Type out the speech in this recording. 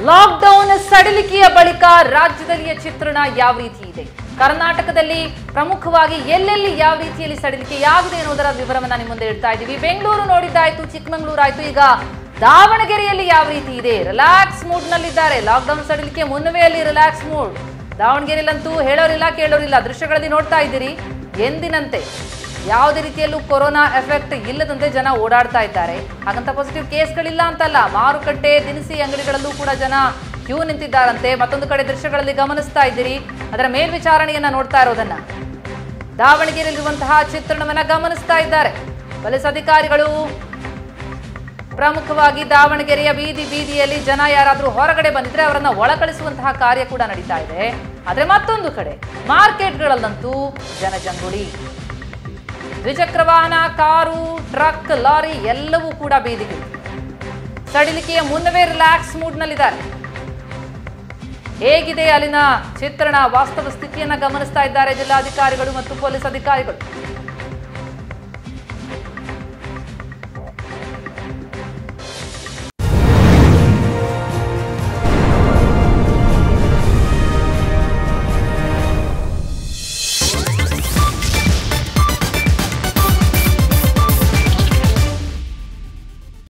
lockdown ಸಡಿಲಿಕೆಯ ಬಳಿಕ ರಾಜ್ಯದಲ್ಲಿಯ ಚಿತ್ರಣ ಯಾವ ರೀತಿ ಇದೆ ಕರ್ನಾಟಕದಲ್ಲಿ ಪ್ರಮುಖವಾಗಿ ಎಲ್ಲೆಲ್ಲಿ ಯಾವ ರೀತಿಯಲ್ಲಿ ಸಡಿಲಿಕೆಯಾಗಿದೆ ಅನ್ನೋದರ ವಿವರವನ್ನ ನಿಮ್ಮ ಮುಂದೆ ಇಡ್ತಾ ಇದ್ದೀವಿ ಬೆಂಗಳೂರು ನೋಡಿದ್ದಾಯ್ತು ಚಿಕ್ಕಮಗಳೂರು ಆಯ್ತು ಈಗ ದಾವಣಗೆರೆಯಲ್ಲಿ ಯಾವ ರೀತಿ ಇದೆ ರಿಲ್ಯಾಕ್ಸ್ ಮೂಡ್ ನಲ್ಲಿದ್ದಾರೆ ಲಾಕ್ಡೌನ್ ಸಡಿಲಿಕೆ ಮುನ್ನವೇ ಅಲ್ಲಿ ರಿಲ್ಯಾಕ್ಸ್ ಮೂಡ್ ದಾವಣಗೆರೆಯಲ್ಲಂತೂ ಹೇಳೋರಿಲ್ಲ ಕೇಳೋರಿಲ್ಲ ದೃಶ್ಯಗಳಲ್ಲಿ ನೋಡ್ತಾ ಇದ್ದೀರಿ ಎಂದಿನಂತೆ ಯಾವುದೇ ರೀತಿಯಲ್ಲೂ ಕೊರೋನಾ ಎಫೆಕ್ಟ್ ಇಲ್ಲದಂತೆ ಜನ ಓಡಾಡ್ತಾ ಇದ್ದಾರೆ ಹಾಗಂತ ಪಾಸಿಟಿವ್ ಕೇಸ್ಗಳಿಲ್ಲ ಅಂತಲ್ಲ ಮಾರುಕಟ್ಟೆ ದಿನಸಿ ಅಂಗಡಿಗಳಲ್ಲೂ ಕೂಡ ಜನ ಕ್ಯೂ ನಿಂತಿದ್ದಾರಂತೆ ಮತ್ತೊಂದು ಕಡೆ ದೃಶ್ಯಗಳಲ್ಲಿ ಗಮನಿಸ್ತಾ ಇದ್ದೀರಿ ಅದರ ಮೇಲ್ವಿಚಾರಣೆಯನ್ನ ನೋಡ್ತಾ ಇರೋದನ್ನ ದಾವಣಗೆರೆಯಲ್ಲಿರುವಂತಹ ಚಿತ್ರಣವನ್ನ ಗಮನಿಸ್ತಾ ಇದ್ದಾರೆ ಪೊಲೀಸ್ ಅಧಿಕಾರಿಗಳು ಪ್ರಮುಖವಾಗಿ ದಾವಣಗೆರೆಯ ಬೀದಿ ಬೀದಿಯಲ್ಲಿ ಜನ ಯಾರಾದರೂ ಹೊರಗಡೆ ಬಂದಿದ್ರೆ ಅವರನ್ನ ಒಳಕಳಿಸುವಂತಹ ಕಾರ್ಯ ಕೂಡ ನಡೀತಾ ಇದೆ ಆದ್ರೆ ಮತ್ತೊಂದು ಕಡೆ ಮಾರ್ಕೆಟ್ಗಳಲ್ಲಂತೂ ಜನಜಂಗುಳಿ ದ್ವಿಚಕ್ರ ವಾಹನ ಕಾರು ಟ್ರಕ್ ಲಾರಿ ಎಲ್ಲವೂ ಕೂಡ ಬೀದಿಗೆ ಸಡಿಲಿಕೆಯ ಮುನ್ನವೇ ರಿಲ್ಯಾಕ್ಸ್ ಮೂಡ್ನಲ್ಲಿದ್ದಾರೆ ಹೇಗಿದೆ ಅಲ್ಲಿನ ಚಿತ್ರಣ ವಾಸ್ತವ ಸ್ಥಿತಿಯನ್ನ ಗಮನಿಸ್ತಾ ಇದ್ದಾರೆ ಜಿಲ್ಲಾಧಿಕಾರಿಗಳು ಮತ್ತು ಪೊಲೀಸ್ ಅಧಿಕಾರಿಗಳು